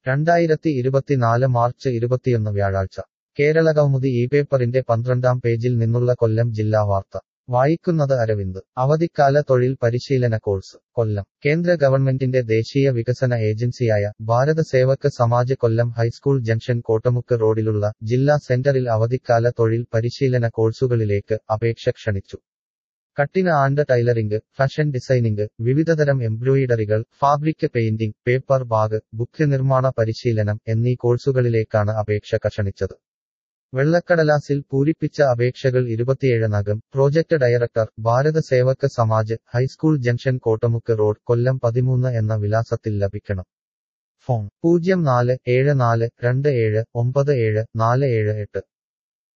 രണ്ടായിരത്തി ഇരുപത്തിനാല് മാർച്ച് ഇരുപത്തിയൊന്ന് വ്യാഴാഴ്ച കേരളകൗമുദി ഈ പേപ്പറിന്റെ പന്ത്രണ്ടാം പേജിൽ നിന്നുള്ള കൊല്ലം ജില്ലാ വാർത്ത വായിക്കുന്നത് അരവിന്ദ് അവധിക്കാല തൊഴിൽ പരിശീലന കോഴ്സ് കൊല്ലം കേന്ദ്ര ഗവൺമെന്റിന്റെ ദേശീയ വികസന ഏജൻസിയായ ഭാരത സേവക് സമാജ് കൊല്ലം ഹൈസ്കൂൾ ജംഗ്ഷൻ കോട്ടമുക്ക് റോഡിലുള്ള ജില്ലാ സെന്ററിൽ അവധിക്കാല തൊഴിൽ പരിശീലന കോഴ്സുകളിലേക്ക് അപേക്ഷ ക്ഷണിച്ചു cutting and tailoring fashion designing വിവിധതരം എംബ്രോയിഡറികൾ fabric painting paper bag book നിർമ്മാണ പരിശീലനം എന്നീ കോഴ്സുകളിലേക്കാണ് അപേക്ഷ ക്ഷണിച്ചത് വെള്ളക്കടലാസിൽ പൂരിപ്പിച്ച അപേക്ഷകൾ ഇരുപത്തിയേഴനകം project director Bharat Sevak Samaj high school junction Kottamukku road Kollam പതിമൂന്ന് എന്ന വിലാസത്തിൽ ലഭിക്കണം ഫോൺ പൂജ്യം നാല് ഏഴ് നാല് രണ്ട് ഏഴ് ഒമ്പത് ഏഴ് നാല് ഏഴ് എട്ട്